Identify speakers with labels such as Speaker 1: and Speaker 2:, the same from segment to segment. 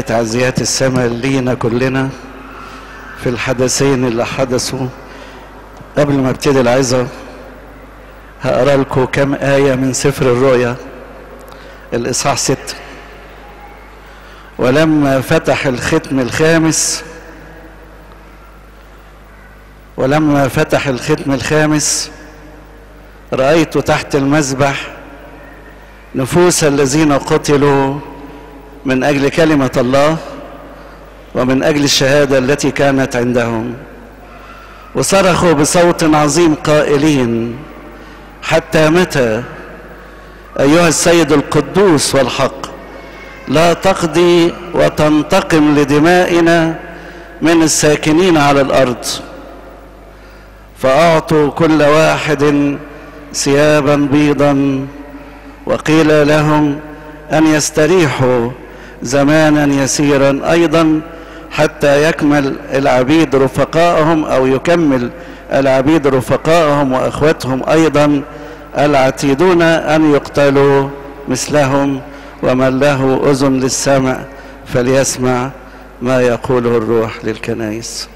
Speaker 1: تعزيات السماء لينا كلنا في الحدثين اللي حدثوا قبل ما ابتدي العظة هقرا لكم كم آية من سفر الرؤيا الإصحاح ستة ولما فتح الختم الخامس ولما فتح الختم الخامس رأيت تحت المذبح نفوس الذين قتلوا من أجل كلمة الله ومن أجل الشهادة التي كانت عندهم وصرخوا بصوت عظيم قائلين حتى متى أيها السيد القدوس والحق لا تقضي وتنتقم لدمائنا من الساكنين على الأرض فأعطوا كل واحد ثيابا بيضا وقيل لهم أن يستريحوا زمانا يسيرا أيضا حتى يكمل العبيد رفقائهم أو يكمل العبيد رفقائهم وأخوتهم أيضا العتيدون أن يقتلوا مثلهم ومن له أذن للسمع فليسمع ما يقوله الروح للكنائس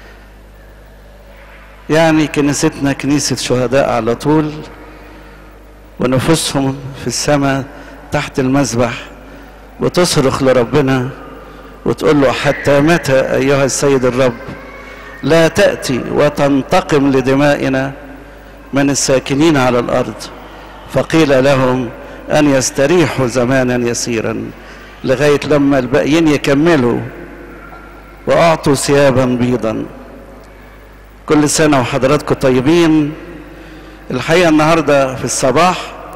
Speaker 1: يعني كنيستنا كنيسة شهداء على طول ونفوسهم في السماء تحت المذبح وتصرخ لربنا وتقول له حتى متى أيها السيد الرب لا تأتي وتنتقم لدمائنا من الساكنين على الأرض فقيل لهم أن يستريحوا زمانا يسيرا لغاية لما الباقيين يكملوا وأعطوا ثيابا بيضا كل سنة وحضراتكم طيبين الحقيقة النهاردة في الصباح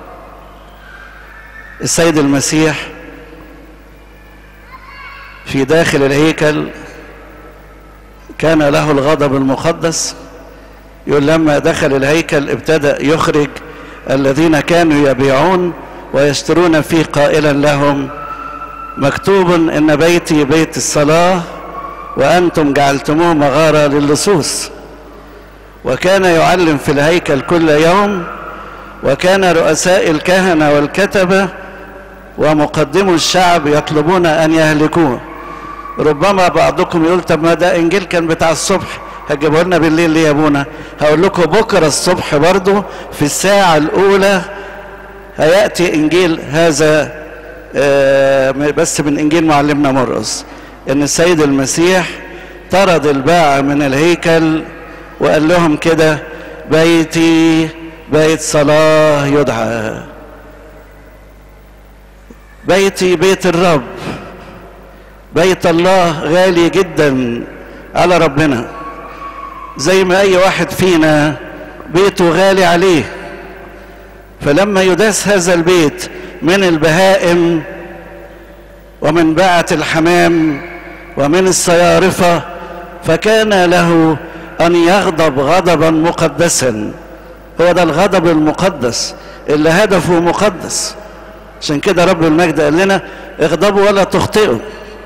Speaker 1: السيد المسيح في داخل الهيكل كان له الغضب المقدس يقول لما دخل الهيكل ابتدأ يخرج الذين كانوا يبيعون ويشترون فيه قائلا لهم مكتوب ان بيتي بيت الصلاه وانتم جعلتموه مغاره للصوص وكان يعلم في الهيكل كل يوم وكان رؤساء الكهنه والكتبه ومقدمو الشعب يطلبون ان يهلكوه ربما بعضكم يقول طب ما ده انجيل كان بتاع الصبح هتجيبوا لنا بالليل ليه يا ابونا هقول لكم بكره الصبح برضه في الساعه الاولى هياتي انجيل هذا بس من انجيل معلمنا مرقس ان السيد المسيح طرد الباعة من الهيكل وقال لهم كده بيتي بيت صلاة يدعى بيتي بيت الرب بيت الله غالي جدا على ربنا زي ما اي واحد فينا بيته غالي عليه فلما يداس هذا البيت من البهائم ومن باعة الحمام ومن الصيارفة فكان له أن يغضب غضبا مقدسا هو ده الغضب المقدس اللي هدفه مقدس عشان كده رب المجد قال لنا اغضبوا ولا تخطئوا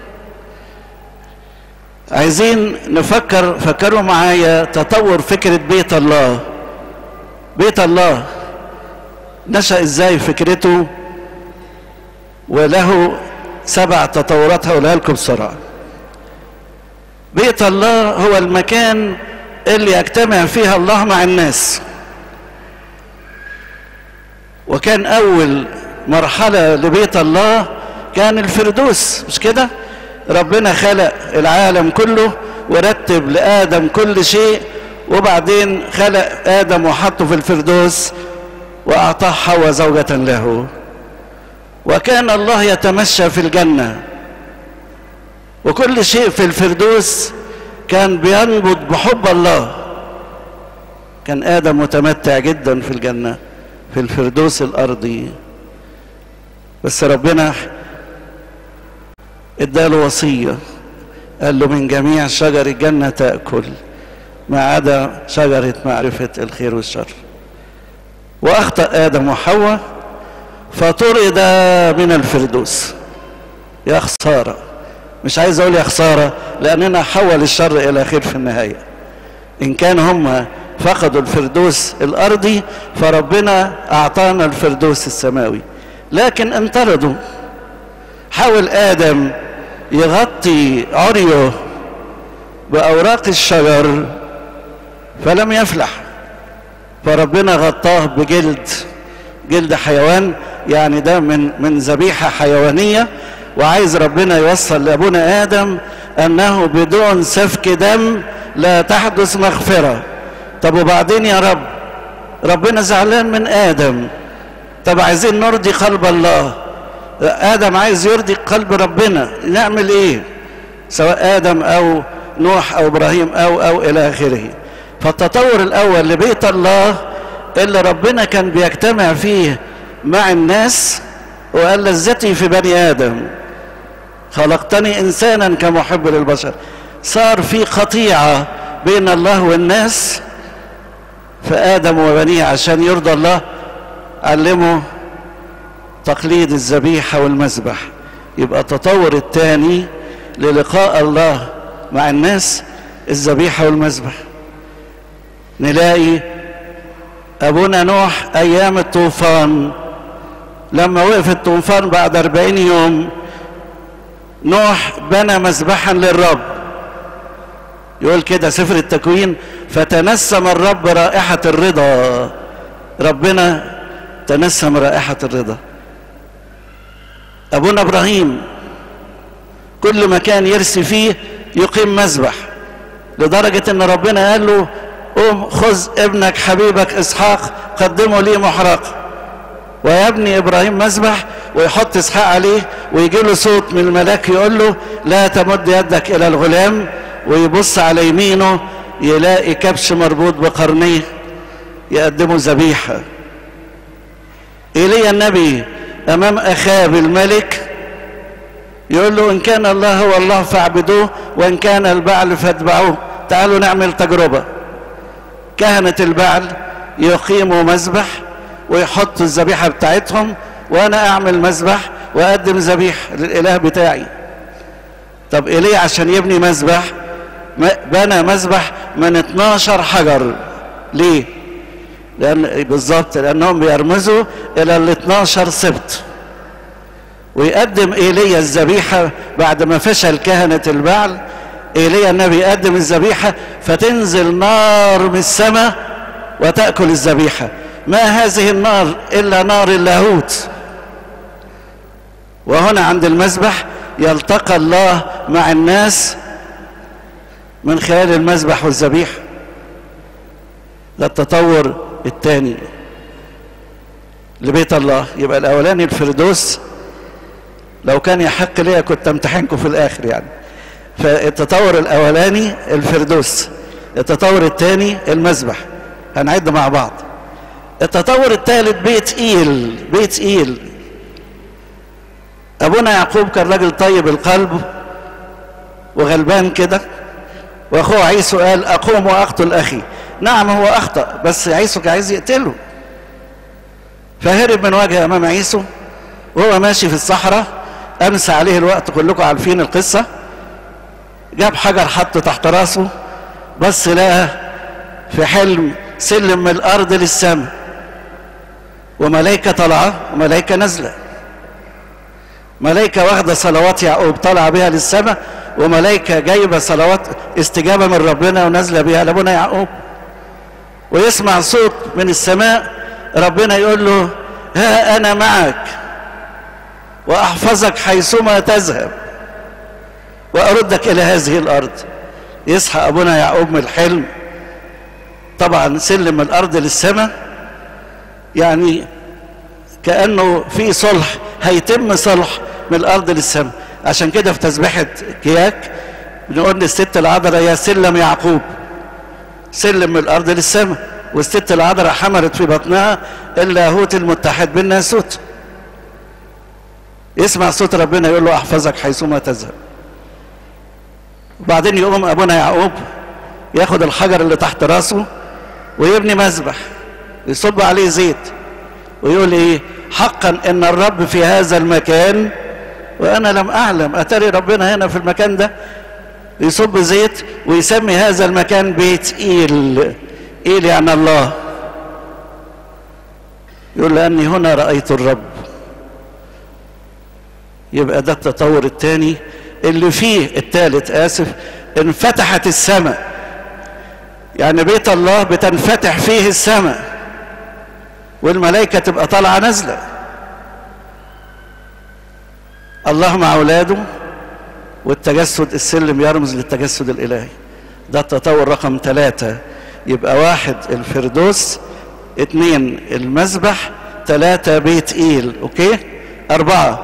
Speaker 1: عايزين نفكر فكروا معايا تطور فكرة بيت الله بيت الله نشأ ازاي فكرته وله سبع تطورات هقولها لكم بسرعة بيت الله هو المكان اللي يجتمع فيها الله مع الناس وكان أول مرحلة لبيت الله كان الفردوس مش كده ربنا خلق العالم كله ورتب لآدم كل شيء وبعدين خلق آدم وحطه في الفردوس وأعطاه حواء زوجة له وكان الله يتمشى في الجنة وكل شيء في الفردوس كان بينبض بحب الله كان آدم متمتع جدا في الجنة في الفردوس الأرضي بس ربنا اداله وصية قال له من جميع شجر الجنة تأكل ما عدا شجرة معرفة الخير والشر وأخطأ آدم وحواء فطرد من الفردوس يا خسارة مش عايز أقول يا خسارة لأننا حول الشر إلى خير في النهاية إن كان هم فقدوا الفردوس الأرضي فربنا أعطانا الفردوس السماوي لكن انطردوا حاول آدم يغطي عريه بأوراق الشجر فلم يفلح فربنا غطاه بجلد جلد حيوان يعني ده من من ذبيحه حيوانيه وعايز ربنا يوصل لابونا ادم انه بدون سفك دم لا تحدث مغفره طب وبعدين يا رب ربنا زعلان من ادم طب عايزين نرضي قلب الله ادم عايز يرضي قلب ربنا نعمل ايه سواء ادم او نوح او ابراهيم او او الى اخره فالتطور الاول لبيت الله اللي ربنا كان بيجتمع فيه مع الناس وقال لذتي في بني ادم خلقتني انسانا كمحب للبشر صار في قطيعه بين الله والناس فادم وبنيه عشان يرضى الله علمه تقليد الذبيحه والمذبح يبقى التطور الثاني للقاء الله مع الناس الذبيحه والمذبح نلاقي ابونا نوح ايام الطوفان لما وقف الطوفان بعد أربعين يوم نوح بنى مذبحا للرب يقول كده سفر التكوين فتنسم الرب رائحة الرضا ربنا تنسم رائحة الرضا أبونا إبراهيم كل مكان يرسي فيه يقيم مذبح لدرجة أن ربنا قال له قوم خذ ابنك حبيبك إسحاق قدمه لي محرق ويبني إبراهيم مذبح ويحط إسحاق عليه ويجي له صوت من الملاك يقول له لا تمد يدك إلى الغلام ويبص على يمينه يلاقي كبش مربوط بقرنيه يقدمه ذبيحة إيليا النبي أمام أخاب الملك يقول له إن كان الله هو الله فاعبدوه وإن كان البعل فاتبعوه تعالوا نعمل تجربة كهنة البعل يقيموا مذبح ويحطوا الذبيحة بتاعتهم وأنا أعمل مذبح وأقدم ذبيح للإله بتاعي طب إيليا عشان يبني مذبح بنى مذبح من 12 حجر ليه؟ لأن بالظبط لأنهم بيرمزوا إلى ال 12 سبت ويقدم ايليا الذبيحه بعد ما فشل كهنه البعل ايليا النبي يقدم الذبيحه فتنزل نار من السماء وتاكل الذبيحه ما هذه النار الا نار اللاهوت وهنا عند المذبح يلتقى الله مع الناس من خلال المذبح والذبيحه ده التطور الثاني لبيت الله يبقى الاولاني الفردوس لو كان يحق ليا كنت امتحنكم في الاخر يعني فالتطور الاولاني الفردوس التطور الثاني المذبح هنعد مع بعض التطور الثالث بيت ايل بيت ايل ابونا يعقوب كان راجل طيب القلب وغلبان كده واخوه عيسو قال اقوم واقتل اخي نعم هو اخطا بس عيسو كان عايز يقتله فهرب من وجه امام عيسو وهو ماشي في الصحراء امس عليه الوقت كلكم عارفين القصه جاب حجر حطه تحت راسه بس لقى في حلم سلم من الارض للسماء وملائكه طالعه وملائكه نازله ملائكه واخده صلوات يعقوب طالعه بها للسماء وملائكه جايبه صلوات استجابه من ربنا ونازله بها لابونا يعقوب ويسمع صوت من السماء ربنا يقول له ها انا معك واحفظك حيثما تذهب واردك الى هذه الارض يصحى ابونا يعقوب من الحلم طبعا سلم من الارض للسماء يعني كانه في صلح هيتم صلح من الارض للسماء عشان كده في تسبيحه كياك بنقول للست العذراء يا سلم يعقوب سلم من الارض للسماء والست العذراء حملت في بطنها اللاهوت المتحد بالناسوت يسمع صوت ربنا يقول له احفظك حيثما تذهب وبعدين يقوم ابونا يعقوب ياخد الحجر اللي تحت راسه ويبني مذبح يصب عليه زيت ويقول ايه حقا ان الرب في هذا المكان وانا لم اعلم اتاري ربنا هنا في المكان ده يصب زيت ويسمي هذا المكان بيت ايل ايل يعني الله يقول لاني هنا رايت الرب يبقى ده التطور الثاني اللي فيه الثالث اسف انفتحت السماء يعني بيت الله بتنفتح فيه السماء والملائكة تبقى طالعة نازلة الله مع أولاده والتجسد السلم يرمز للتجسد الإلهي ده التطور رقم ثلاثة يبقى واحد الفردوس اثنين المذبح ثلاثة بيت إيل أوكي أربعة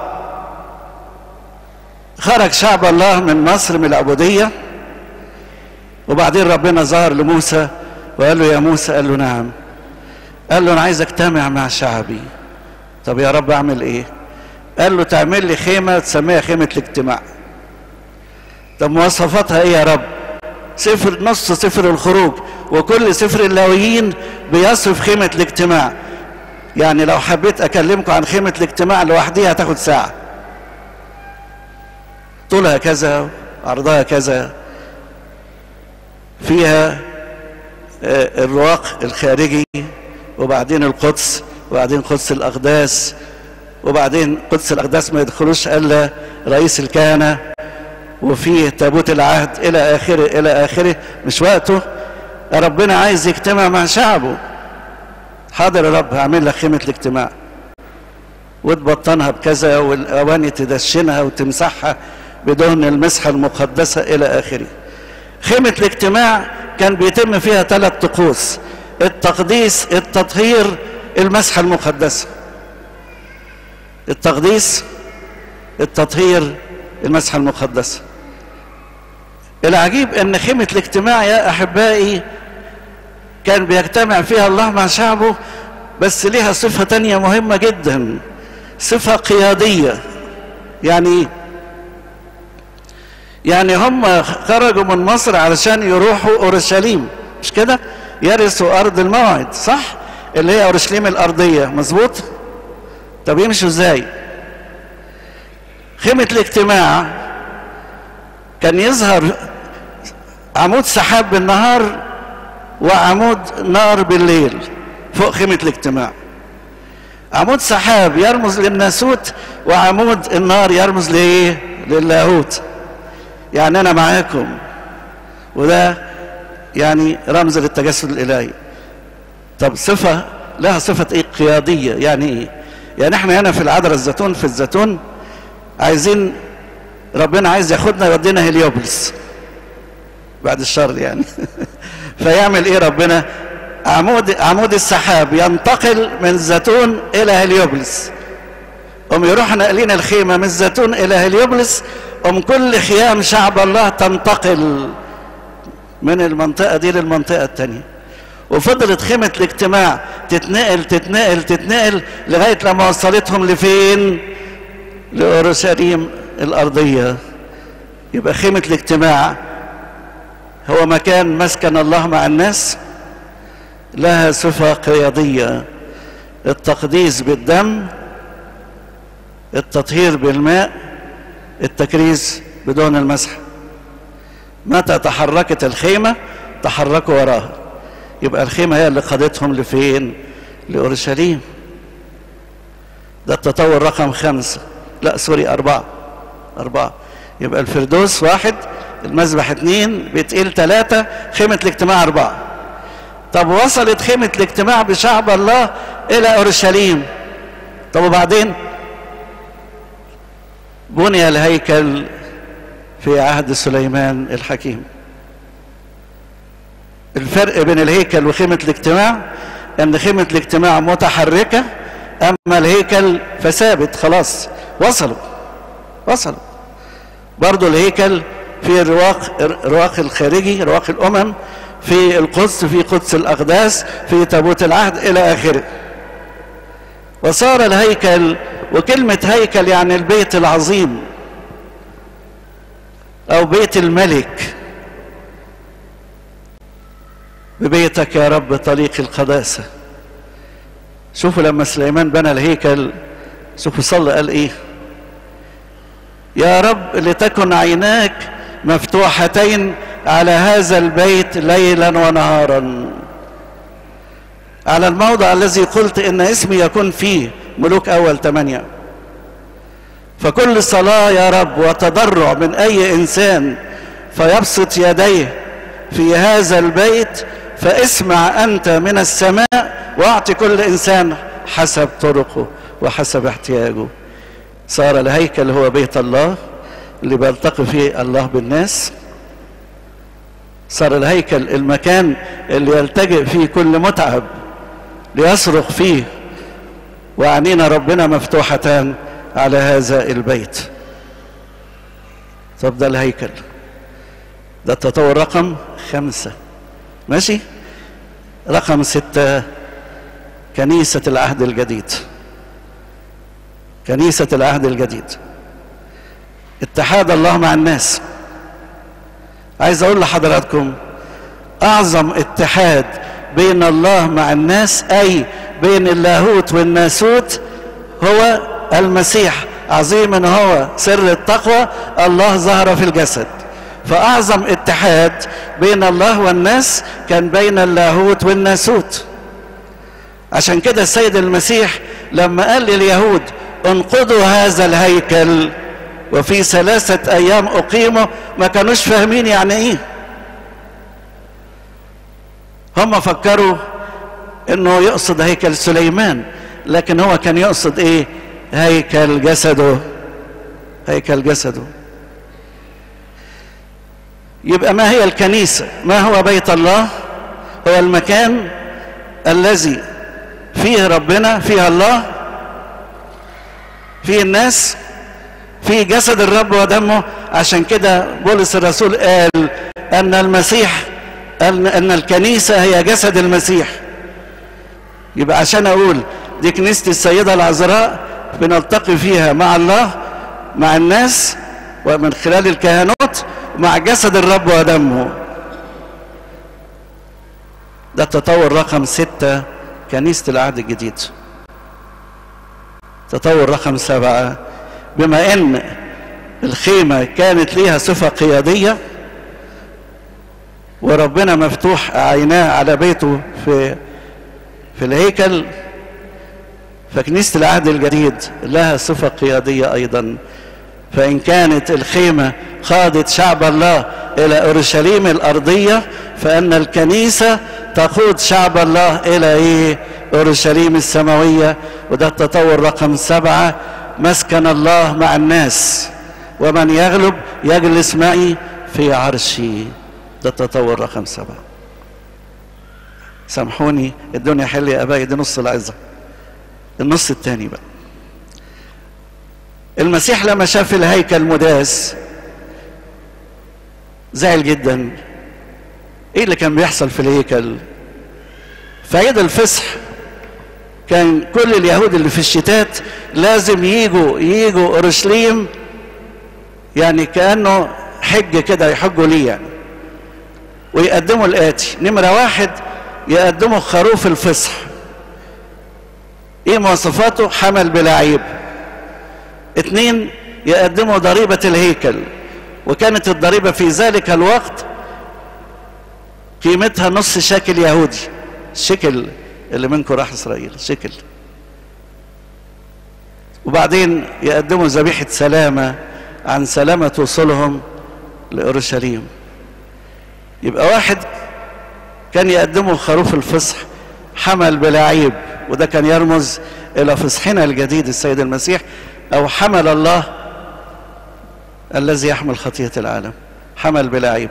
Speaker 1: خرج شعب الله من مصر من العبودية وبعدين ربنا ظهر لموسى وقال له يا موسى قال له نعم قال له انا عايز اجتمع مع شعبي طب يا رب اعمل ايه قال له تعمل لي خيمه تسميها خيمه الاجتماع طب مواصفاتها ايه يا رب سفر نص سفر الخروج وكل سفر اللاويين بيصف خيمه الاجتماع يعني لو حبيت اكلمكم عن خيمه الاجتماع لوحديها هتاخد ساعه طولها كذا عرضها كذا فيها الرواق الخارجي وبعدين القدس وبعدين قدس الأقداس وبعدين قدس الأقداس ما يدخلوش إلا رئيس الكهنة وفيه تابوت العهد إلى آخره إلى آخره مش وقته ربنا عايز يجتمع مع شعبه حاضر يا رب هعمل لك خيمة الاجتماع وتبطنها بكذا والأواني تدشنها وتمسحها بدهن المسحة المقدسة إلى آخره خيمة الاجتماع كان بيتم فيها ثلاث طقوس التقديس التطهير المسحة المقدسة التقديس التطهير المسحة المقدسة العجيب ان خيمة الاجتماع يا احبائي كان بيجتمع فيها الله مع شعبه بس ليها صفة تانية مهمة جدا صفة قيادية يعني ايه يعني هم خرجوا من مصر علشان يروحوا اورشليم مش كده يرثوا ارض الموعد صح اللي هي اورشليم الارضيه مظبوط طب يمشوا ازاي خيمه الاجتماع كان يظهر عمود سحاب بالنهار وعمود نار بالليل فوق خيمه الاجتماع عمود سحاب يرمز للناسوت وعمود النار يرمز لايه للاهوت يعني انا معاكم وده يعني رمز للتجسد الالهي طب صفه لها صفه ايه قياديه يعني ايه يعني احنا هنا في العذراء الزيتون في الزيتون عايزين ربنا عايز ياخدنا يودينا هليوبلس بعد الشر يعني فيعمل ايه ربنا عمود عمود السحاب ينتقل من الزيتون الى هليوبلس هم يروح ناقلين الخيمه من الزيتون الى هليوبلس ام كل خيام شعب الله تنتقل من المنطقة دي للمنطقة التانية وفضلت خيمة الاجتماع تتنقل تتنقل تتنقل لغاية لما وصلتهم لفين لأورشليم الأرضية يبقى خيمة الاجتماع هو مكان مسكن الله مع الناس لها صفة قيادية التقديس بالدم التطهير بالماء التكريس بدون المسح متى تحركت الخيمة تحركوا وراها يبقى الخيمة هي اللي قادتهم لفين لأورشليم ده التطور رقم خمسة لا سوري أربعة أربعة يبقى الفردوس واحد المذبح اثنين بتقيل ثلاثة خيمة الاجتماع أربعة طب وصلت خيمة الاجتماع بشعب الله إلى أورشليم طب وبعدين بني الهيكل في عهد سليمان الحكيم الفرق بين الهيكل وخيمة الاجتماع ان خيمة الاجتماع متحركة اما الهيكل فثابت خلاص وصلوا وصلوا برضو الهيكل في الرواق الرواق الخارجي رواق الامم في القدس في قدس الاقداس في تابوت العهد الى اخره وصار الهيكل وكلمة هيكل يعني البيت العظيم أو بيت الملك ببيتك يا رب طريق القداسة شوفوا لما سليمان بنى الهيكل شوفوا صلى قال ايه يا رب لتكن عيناك مفتوحتين على هذا البيت ليلا ونهارا على الموضع الذي قلت ان اسمي يكون فيه ملوك اول ثمانية فكل صلاة يا رب وتضرع من أي إنسان فيبسط يديه في هذا البيت فاسمع أنت من السماء واعطي كل إنسان حسب طرقه وحسب احتياجه صار الهيكل هو بيت الله اللي بيلتقي فيه الله بالناس صار الهيكل المكان اللي يلتجئ فيه كل متعب ليصرخ فيه وعنينا ربنا مفتوحتان على هذا البيت طب ده الهيكل ده التطور رقم خمسة ماشي رقم ستة كنيسة العهد الجديد كنيسة العهد الجديد اتحاد الله مع الناس عايز اقول لحضراتكم اعظم اتحاد بين الله مع الناس اي بين اللاهوت والناسوت هو المسيح عظيم هو سر التقوى الله ظهر في الجسد فاعظم اتحاد بين الله والناس كان بين اللاهوت والناسوت عشان كده السيد المسيح لما قال لليهود انقضوا هذا الهيكل وفي ثلاثة أيام أقيمه ما كانوش فاهمين يعني إيه هم فكروا إنه يقصد هيكل سليمان لكن هو كان يقصد إيه هيكل جسده هيكل جسده يبقى ما هي الكنيسة ما هو بيت الله هو المكان الذي فيه ربنا فيه الله فيه الناس في جسد الرب ودمه عشان كده بولس الرسول قال ان المسيح ان ان الكنيسه هي جسد المسيح يبقى عشان اقول دي كنيسه السيده العذراء بنلتقي فيها مع الله مع الناس ومن خلال الكهنوت مع جسد الرب ودمه ده التطور رقم ستة كنيسة العهد الجديد تطور رقم سبعة بما ان الخيمة كانت ليها صفة قيادية وربنا مفتوح عيناه على بيته في في الهيكل فكنيسة العهد الجديد لها صفة قيادية أيضا فإن كانت الخيمة قادت شعب الله إلى أورشليم الأرضية فإن الكنيسة تقود شعب الله إلى إيه؟ أورشليم السماوية وده التطور رقم سبعة مسكن الله مع الناس ومن يغلب يجلس معي في عرشي ده التطور رقم سبعة سامحوني الدنيا حلوة يا أبائي دي نص العزة النص التاني بقى المسيح لما شاف الهيكل مداس زعل جدا ايه اللي كان بيحصل في الهيكل في عيد الفصح كان كل اليهود اللي في الشتات لازم يجوا يجوا اورشليم يعني كانه حج كده يحجوا ليه يعني ويقدموا الاتي نمره واحد يقدموا خروف الفصح ايه مواصفاته حمل بلا عيب اتنين يقدموا ضريبة الهيكل وكانت الضريبة في ذلك الوقت قيمتها نص شكل يهودي شكل اللي منكم راح اسرائيل شكل وبعدين يقدموا ذبيحة سلامة عن سلامة وصولهم لأورشليم يبقى واحد كان يقدموا خروف الفصح حمل بلا عيب وده كان يرمز إلى فصحنا الجديد السيد المسيح أو حمل الله الذي يحمل خطية العالم حمل بلا عيب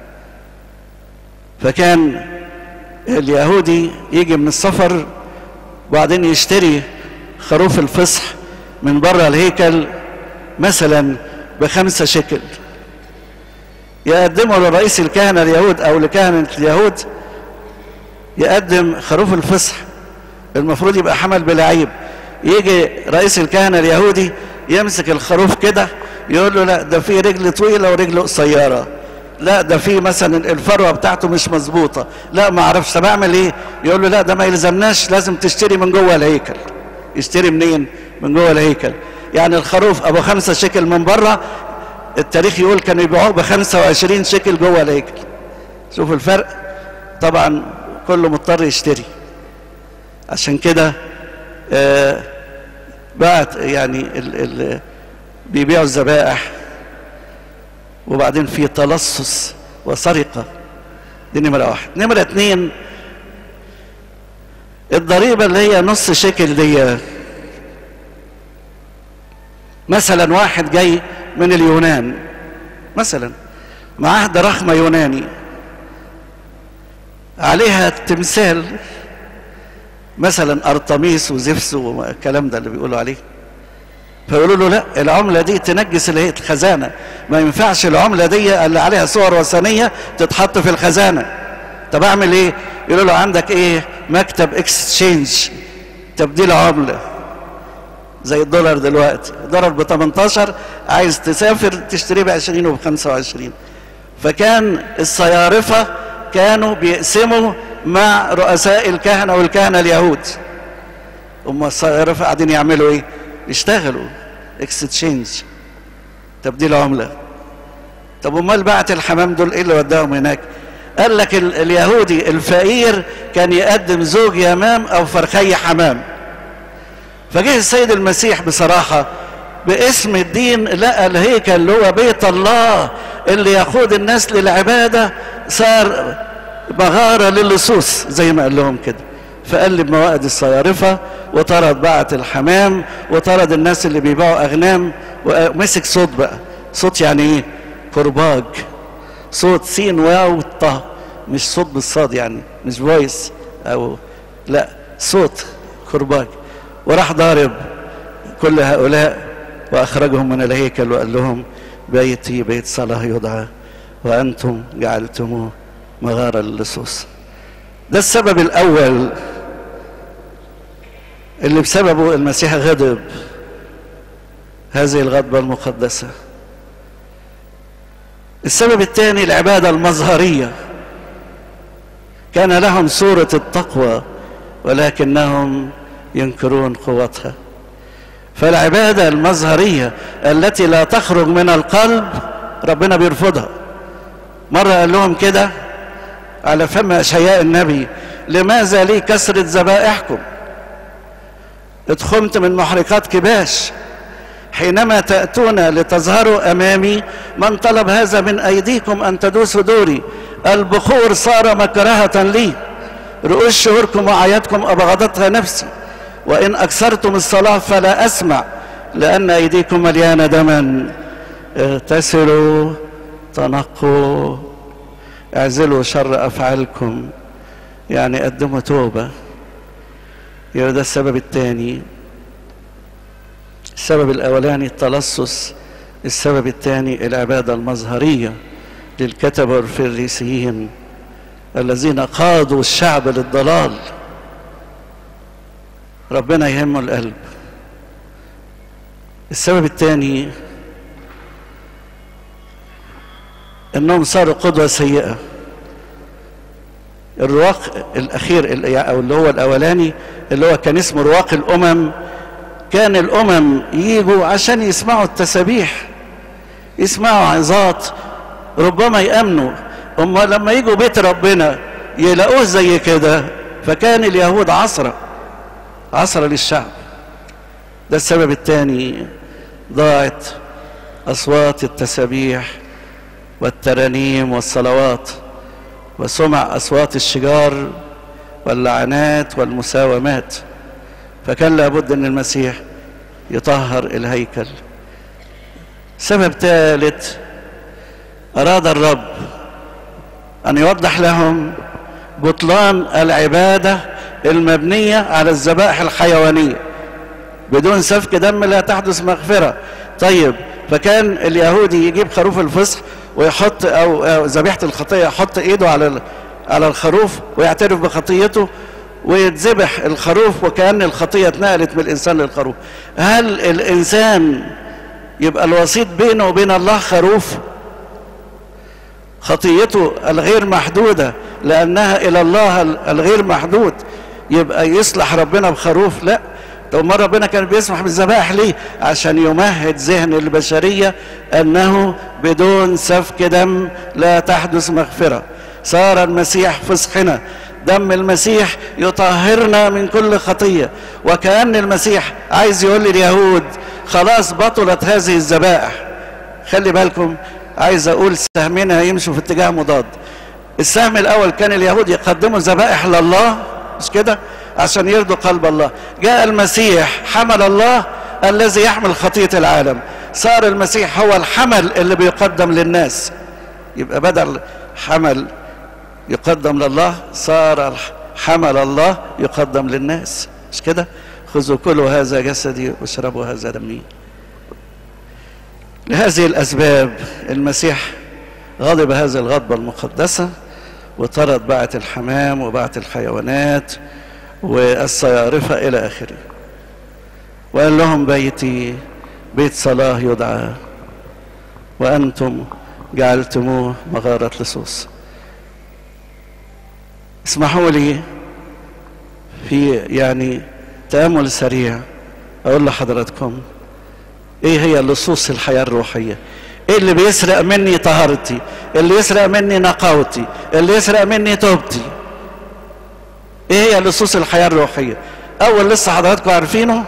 Speaker 1: فكان اليهودي يجي من السفر وبعدين يشتري خروف الفصح من بره الهيكل مثلا بخمسة شكل يقدمه لرئيس الكهنة اليهود أو لكهنة اليهود يقدم خروف الفصح المفروض يبقى حمل بلا عيب يجي رئيس الكهنة اليهودي يمسك الخروف كده يقول له لا ده في رجل طويلة ورجل قصيرة لا ده في مثلا الفروة بتاعته مش مظبوطة لا ما اعرفش طب اعمل ايه يقول له لا ده ما يلزمناش لازم تشتري من جوه الهيكل يشتري منين من جوه الهيكل يعني الخروف ابو خمسة شكل من بره التاريخ يقول كانوا يبيعوه ب 25 شكل جوه الهيكل شوف الفرق طبعا كله مضطر يشتري عشان كده آه بعت يعني ال ال بيبيعوا الذبائح وبعدين في تلصص وسرقة دي نمرة واحد نمرة اتنين الضريبة اللي هي نص شكل دي مثلا واحد جاي من اليونان مثلا معاه ضخمة يوناني عليها تمثال مثلا ارطميس وزفس والكلام ده اللي بيقولوا عليه فيقولوا له لا العمله دي تنجس اللي هي الخزانه ما ينفعش العمله دي اللي عليها صور وثنيه تتحط في الخزانه طب اعمل ايه يقولوا له عندك ايه مكتب اكستشينج تبديل عمله زي الدولار دلوقتي الدولار ب 18 عايز تسافر تشتريه ب 20 وب 25 فكان الصيارفه كانوا بيقسموا مع رؤساء الكهنه والكهنه اليهود هم الصيارفه قاعدين يعملوا ايه يشتغلوا اكستشينج تبديل عمله طب امال بعت الحمام دول ايه اللي وداهم هناك قال لك ال اليهودي الفقير كان يقدم زوج يمام او فرخي حمام فجه السيد المسيح بصراحه باسم الدين لقى الهيكل اللي هو بيت الله اللي يقود الناس للعباده صار مغاره للصوص زي ما قال لهم كده فقلب موائد الصيارفه وطرد بعت الحمام وطرد الناس اللي بيبيعوا اغنام ومسك صوت بقى صوت يعني ايه كرباج صوت سين واو طه مش صوت بالصاد يعني مش فويس او لا صوت كرباج وراح ضارب كل هؤلاء واخرجهم من الهيكل وقال لهم بيتي بيت صلاه يدعى وانتم جعلتموه مغاره للصوص ده السبب الاول اللي بسببه المسيح غضب هذه الغضبة المقدسة السبب الثاني العبادة المظهرية كان لهم صورة التقوى ولكنهم ينكرون قوتها فالعبادة المظهرية التي لا تخرج من القلب ربنا بيرفضها مرة قال لهم كده على فم أشياء النبي لماذا لي كسرة ذبائحكم اتخمت من محرقات كباش حينما تأتون لتظهروا أمامي من طلب هذا من أيديكم أن تدوسوا دوري البخور صار مكرهة لي رؤوس شهوركم وعياتكم أبغضتها نفسي وإن أكثرتم الصلاة فلا أسمع لأن أيديكم مليانة دما اغتسلوا تنقوا اعزلوا شر أفعالكم يعني قدموا توبة يبقى ده السبب الثاني السبب الأولاني التلصص السبب الثاني العبادة المظهرية للكتبة والفريسيين الذين قادوا الشعب للضلال ربنا يهمه القلب السبب الثاني انهم صاروا قدوه سيئه الرواق الاخير او اللي هو الاولاني اللي هو كان اسمه رواق الامم كان الامم يجوا عشان يسمعوا التسابيح يسمعوا عظات ربما يامنوا هم لما يجوا بيت ربنا يلاقوه زي كده فكان اليهود عصره عصره للشعب ده السبب الثاني ضاعت اصوات التسابيح والترانيم والصلوات وسمع اصوات الشجار واللعنات والمساومات فكان لابد ان المسيح يطهر الهيكل سبب ثالث اراد الرب ان يوضح لهم بطلان العباده المبنيه على الذبائح الحيوانيه بدون سفك دم لا تحدث مغفره طيب فكان اليهودي يجيب خروف الفصح ويحط او ذبيحه الخطيه يحط ايده على على الخروف ويعترف بخطيته ويتذبح الخروف وكأن الخطية اتنقلت من الإنسان للخروف هل الإنسان يبقى الوسيط بينه وبين الله خروف خطيته الغير محدودة لأنها إلى الله الغير محدود يبقى يصلح ربنا بخروف لا طب ما ربنا كان بيسمح بالذبائح ليه عشان يمهد ذهن البشرية أنه بدون سفك دم لا تحدث مغفرة صار المسيح فسحنا دم المسيح يطهرنا من كل خطية وكأن المسيح عايز يقول لليهود خلاص بطلت هذه الذبائح خلي بالكم عايز اقول سهمين هيمشوا في اتجاه مضاد السهم الاول كان اليهود يقدموا ذبائح لله مش كده عشان يرضوا قلب الله جاء المسيح حمل الله الذي يحمل خطيه العالم صار المسيح هو الحمل اللي بيقدم للناس يبقى بدل حمل يقدم لله صار حمل الله يقدم للناس مش كده خذوا كلوا هذا جسدي واشربوا هذا دمي لهذه الاسباب المسيح غضب هذه الغضبه المقدسه وطرد بعت الحمام وبعت الحيوانات والصيارفه الى اخره وقال لهم بيتي بيت صلاه يدعى وانتم جعلتموه مغاره لصوص اسمحوا لي في يعني تامل سريع اقول لحضراتكم ايه هي لصوص الحياه الروحيه ايه اللي بيسرق مني طهارتي اللي يسرق مني نقاوتي اللي يسرق مني توبتي ايه هي لصوص الحياه الروحيه اول لسه حضراتكم عارفينه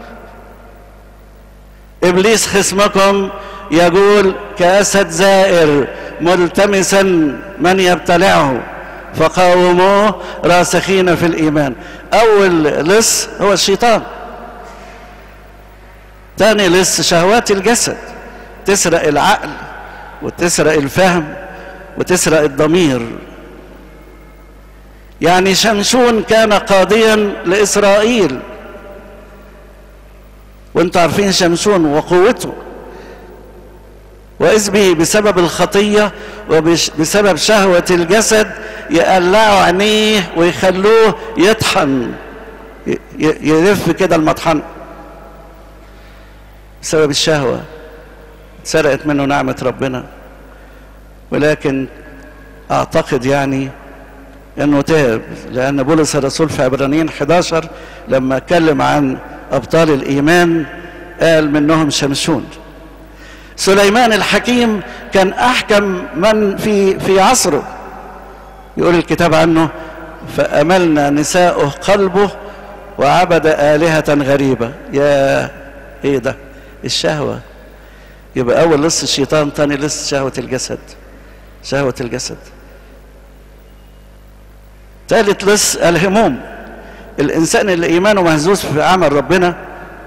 Speaker 1: ابليس خصمكم يقول كاسد زائر ملتمسا من يبتلعه فقاوموه راسخين في الايمان اول لص هو الشيطان تاني لص شهوات الجسد تسرق العقل وتسرق الفهم وتسرق الضمير يعني شمشون كان قاضيا لاسرائيل وانتم عارفين شمشون وقوته واذ به بسبب الخطيه وبسبب شهوه الجسد يقلعوا عينيه ويخلوه يطحن يلف كده المطحنه بسبب الشهوة سرقت منه نعمة ربنا ولكن أعتقد يعني أنه تاب لأن بولس الرسول في عبرانيين 11 لما اتكلم عن أبطال الإيمان قال منهم شمشون سليمان الحكيم كان أحكم من في في عصره يقول الكتاب عنه فأملنا نساؤه قلبه وعبد آلهة غريبة يا إيه ده الشهوة يبقى أول لص الشيطان تاني لص شهوة الجسد شهوة الجسد ثالث لص الهموم الإنسان اللي إيمانه مهزوز في عمل ربنا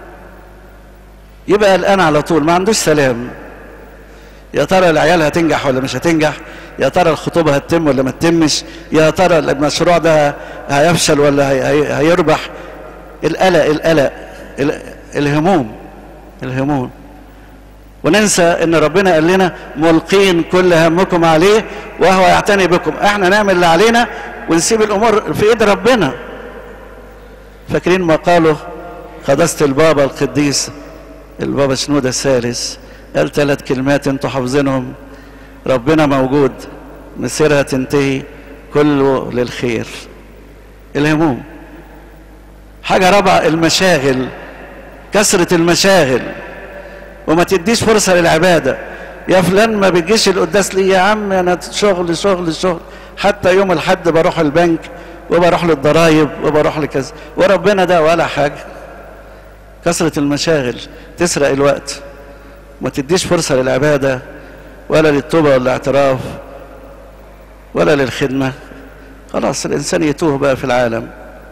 Speaker 1: يبقى قلقان على طول ما عندوش سلام يا ترى العيال هتنجح ولا مش هتنجح يا ترى الخطوبة هتتم ولا ما تتمش يا ترى المشروع ده هيفشل ولا هي هيربح القلق القلق الهموم الهموم وننسى ان ربنا قال لنا ملقين كل همكم عليه وهو يعتني بكم احنا نعمل اللي علينا ونسيب الامور في ايد ربنا فاكرين ما قاله قداسة البابا القديس البابا شنودة الثالث قال ثلاث كلمات انتوا حافظينهم ربنا موجود مسيرها تنتهي كله للخير الهموم حاجة رابعة المشاغل كثرة المشاغل وما تديش فرصة للعبادة يا فلان ما بتجيش القداس ليه يا عم انا شغل شغل شغل حتى يوم الحد بروح البنك وبروح للضرايب وبروح لكذا وربنا ده ولا حاجة كثرة المشاغل تسرق الوقت ما تديش فرصة للعبادة ولا للتوبة ولا الاعتراف ولا للخدمة خلاص الإنسان يتوه بقى في العالم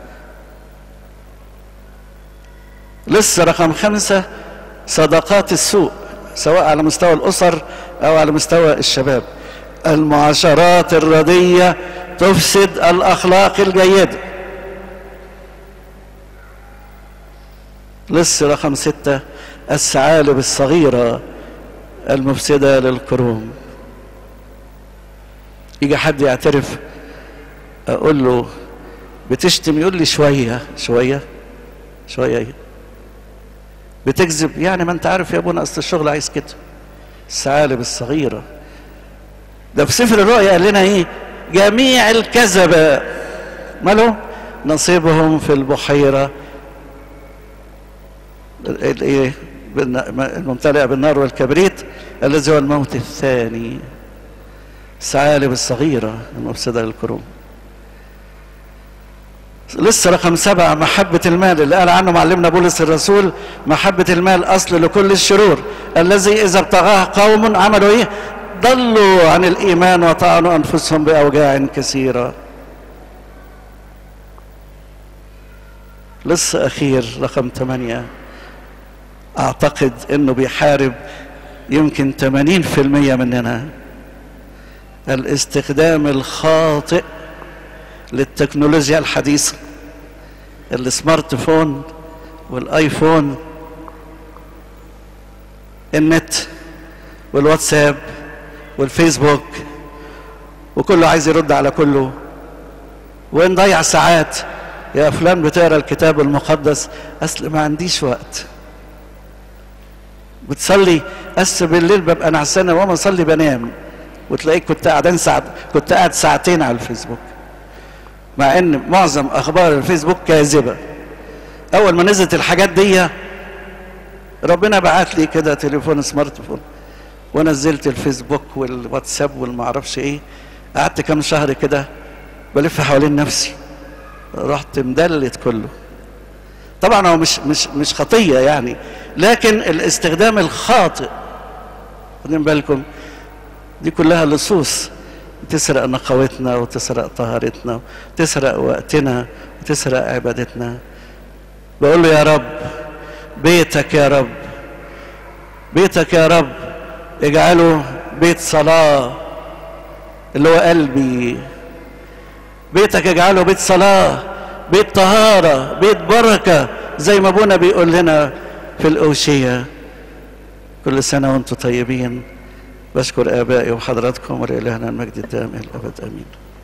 Speaker 1: لسه رقم خمسة صداقات السوء سواء على مستوى الأسر أو على مستوى الشباب المعاشرات الردية تفسد الأخلاق الجيدة لسه رقم ستة الثعالب الصغيرة المفسدة للقرون يجي حد يعترف أقول له بتشتم يقول لي شوية شوية شوية إيه بتكذب يعني ما انت عارف يا ابونا اصل الشغل عايز كده الثعالب الصغيرة ده في سفر الرؤيا قال لنا ايه جميع الكذبة ماله نصيبهم في البحيرة الايه الممتلئة بالنار والكبريت الذي هو الموت الثاني الثعالب الصغيرة المفسدة للكروم لسه رقم سبعة محبة المال اللي قال عنه معلمنا بولس الرسول محبة المال أصل لكل الشرور الذي إذا ابتغاه قوم عملوا إيه ضلوا عن الإيمان وطعنوا أنفسهم بأوجاع كثيرة لسه أخير رقم ثمانية أعتقد أنه بيحارب يمكن 80% مننا الاستخدام الخاطئ للتكنولوجيا الحديثة السمارت فون والايفون النت والواتساب والفيسبوك وكله عايز يرد على كله ونضيع ساعات يا فلان بتقرا الكتاب المقدس اصل ما عنديش وقت بتصلي أس بالليل ببقى نعسانه وما اصلي بنام وتلاقيك كنت قاعدين ساعة كنت قاعد ساعتين على الفيسبوك مع ان معظم اخبار الفيسبوك كاذبه اول ما نزلت الحاجات دي ربنا بعت لي كده تليفون سمارت فون ونزلت الفيسبوك والواتساب والمعرفش ايه قعدت كام شهر كده بلف حوالين نفسي رحت مدلت كله طبعا هو مش مش مش خطيه يعني لكن الاستخدام الخاطئ خدين بالكم دي كلها لصوص تسرق نقاوتنا وتسرق طهارتنا وتسرق وقتنا وتسرق عبادتنا بقول له يا رب بيتك يا رب بيتك يا رب اجعله بيت صلاة اللي هو قلبي بيتك اجعله بيت صلاة بيت طهارة بيت بركة زي ما ابونا بيقول لنا في الأوشية كل سنة وانتم طيبين بشكر آبائي وحضراتكم ولإلهنا المجد الدائم إلى الأبد آمين